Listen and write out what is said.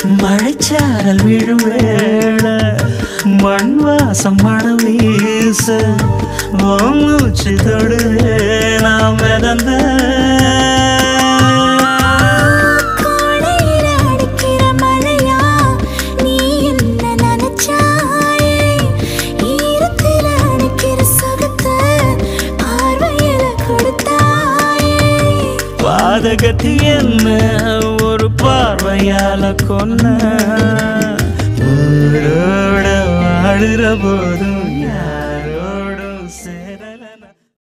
மழைச்சாரல் விழும் வேளை மண் வாசம் மனம் வீச உன் மூச்சு தொடுவே நாம் மிதந்த கோடையில அடிக்கிற மழையா நீ என்ன நினைச்சாயே ஈரத்தில அடிக்கிற சுகத்தை பார்வையில கொடுத்தாயே பாதகத்தி என்ன